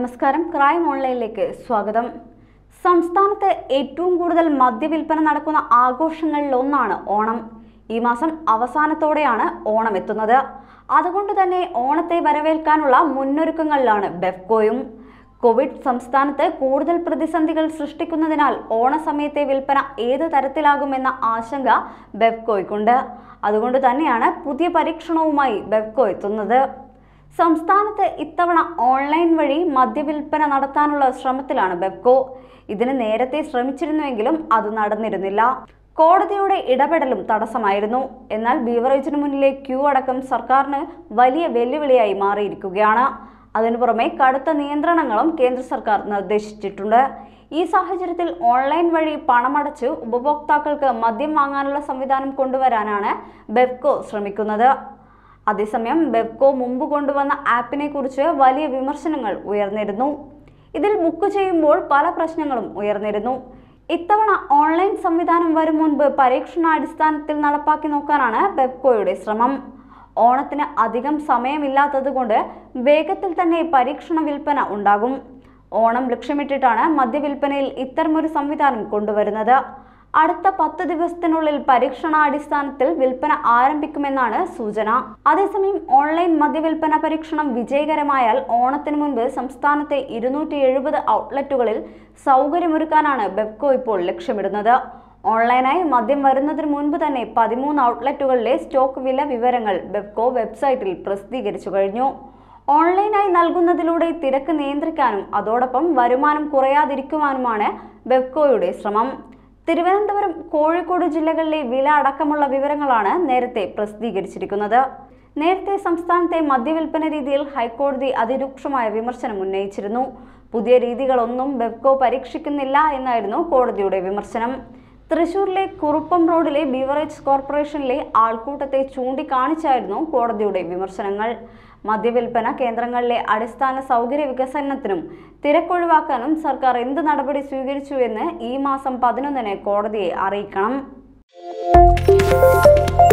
നമസ്കാരം ക്രൈം ഓൺലൈനിലേക്ക് സ്വാഗതം സംസ്ഥാനത്ത് ഏറ്റവും കൂടുതൽ മദ്യവിൽപ്പന നടക്കുന്ന ആഘോഷങ്ങളിൽ ഒന്നാണ് ഓണം ഈ മാസം അവസാനത്തോടെയാണ് ഓണം എത്തുന്നത് അതുകൊണ്ട് തന്നെ ഓണത്തെ വരവേൽക്കാനുള്ള മുന്നൊരുക്കങ്ങളിലാണ് ബെഫ്കോയും കോവിഡ് സംസ്ഥാനത്ത് കൂടുതൽ പ്രതിസന്ധികൾ സൃഷ്ടിക്കുന്നതിനാൽ ഓണസമയത്തെ വിൽപ്പന ഏത് തരത്തിലാകുമെന്ന ആശങ്ക ബെഫ്കോയ്ക്കുണ്ട് അതുകൊണ്ട് തന്നെയാണ് പുതിയ പരീക്ഷണവുമായി ബെഫ്കോ എത്തുന്നത് സംസ്ഥാനത്ത് ഇത്തവണ ഓൺലൈൻ വഴി മദ്യവിൽപ്പന നടത്താനുള്ള ശ്രമത്തിലാണ് ബെബ്കോ ഇതിന് നേരത്തെ ശ്രമിച്ചിരുന്നുവെങ്കിലും അത് നടന്നിരുന്നില്ല കോടതിയുടെ ഇടപെടലും തടസ്സമായിരുന്നു എന്നാൽ ബീവറേജിന് മുന്നിലെ ക്യൂ അടക്കം സർക്കാരിന് വലിയ വെല്ലുവിളിയായി മാറിയിരിക്കുകയാണ് അതിനു പുറമെ കടുത്ത നിയന്ത്രണങ്ങളും കേന്ദ്ര സർക്കാർ നിർദ്ദേശിച്ചിട്ടുണ്ട് ഈ സാഹചര്യത്തിൽ ഓൺലൈൻ വഴി പണമടച്ച് ഉപഭോക്താക്കൾക്ക് മദ്യം വാങ്ങാനുള്ള സംവിധാനം കൊണ്ടുവരാനാണ് ബെബ്കോ ശ്രമിക്കുന്നത് അതേസമയം ബെബ്കോ മുമ്പ് കൊണ്ടുവന്ന ആപ്പിനെ കുറിച്ച് വലിയ വിമർശനങ്ങൾ ഉയർന്നിരുന്നു ഇതിൽ ബുക്ക് ചെയ്യുമ്പോൾ പല പ്രശ്നങ്ങളും ഉയർന്നിരുന്നു ഇത്തവണ ഓൺലൈൻ സംവിധാനം വരും മുൻപ് പരീക്ഷണാടിസ്ഥാനത്തിൽ നടപ്പാക്കി നോക്കാനാണ് ബെബ്കോയുടെ ശ്രമം ഓണത്തിന് അധികം സമയമില്ലാത്തതുകൊണ്ട് വേഗത്തിൽ തന്നെ പരീക്ഷണ വിൽപ്പന ഉണ്ടാകും ഓണം ലക്ഷ്യമിട്ടിട്ടാണ് മദ്യവിൽപ്പനയിൽ ഇത്തരമൊരു സംവിധാനം കൊണ്ടുവരുന്നത് അടുത്ത പത്ത് ദിവസത്തിനുള്ളിൽ പരീക്ഷണാടിസ്ഥാനത്തിൽ വിൽപ്പന ആരംഭിക്കുമെന്നാണ് സൂചന അതേസമയം ഓൺലൈൻ മദ്യവിൽപ്പന പരീക്ഷണം വിജയകരമായാൽ ഓണത്തിന് മുൻപ് സംസ്ഥാനത്തെ ഇരുന്നൂറ്റി എഴുപത് ഔട്ട്ലെറ്റുകളിൽ സൗകര്യമൊരുക്കാനാണ് ബെബ്കോ ഇപ്പോൾ ലക്ഷ്യമിടുന്നത് ഓൺലൈനായി മദ്യം വരുന്നതിന് മുൻപ് തന്നെ പതിമൂന്ന് ഔട്ട്ലെറ്റുകളിലെ സ്റ്റോക്ക് വില വിവരങ്ങൾ ബെബ്കോ വെബ്സൈറ്റിൽ പ്രസിദ്ധീകരിച്ചു കഴിഞ്ഞു ഓൺലൈനായി നൽകുന്നതിലൂടെ തിരക്ക് നിയന്ത്രിക്കാനും അതോടൊപ്പം വരുമാനം കുറയാതിരിക്കുവാനുമാണ് ബെബ്കോയുടെ ശ്രമം തിരുവനന്തപുരം കോഴിക്കോട് ജില്ലകളിലെ വില അടക്കമുള്ള വിവരങ്ങളാണ് നേരത്തെ പ്രസിദ്ധീകരിച്ചിരിക്കുന്നത് നേരത്തെ സംസ്ഥാനത്തെ മദ്യവിൽപ്പന രീതിയിൽ ഹൈക്കോടതി അതിരൂക്ഷമായ വിമർശനം ഉന്നയിച്ചിരുന്നു പുതിയ രീതികളൊന്നും ബെബ്കോ പരീക്ഷിക്കുന്നില്ല എന്നായിരുന്നു കോടതിയുടെ വിമർശനം തൃശൂരിലെ കുറുപ്പം റോഡിലെ ബീവറേജ് കോർപ്പറേഷനിലെ ആൾക്കൂട്ടത്തെ ചൂണ്ടിക്കാണിച്ചായിരുന്നു കോടതിയുടെ വിമർശനങ്ങൾ മദ്യവിൽപ്പന കേന്ദ്രങ്ങളിലെ അടിസ്ഥാന സൗകര്യ വികസനത്തിനും തിരക്കൊഴിവാക്കാനും സർക്കാർ എന്ത് നടപടി സ്വീകരിച്ചു എന്ന് ഈ മാസം പതിനൊന്നിന് കോടതിയെ അറിയിക്കണം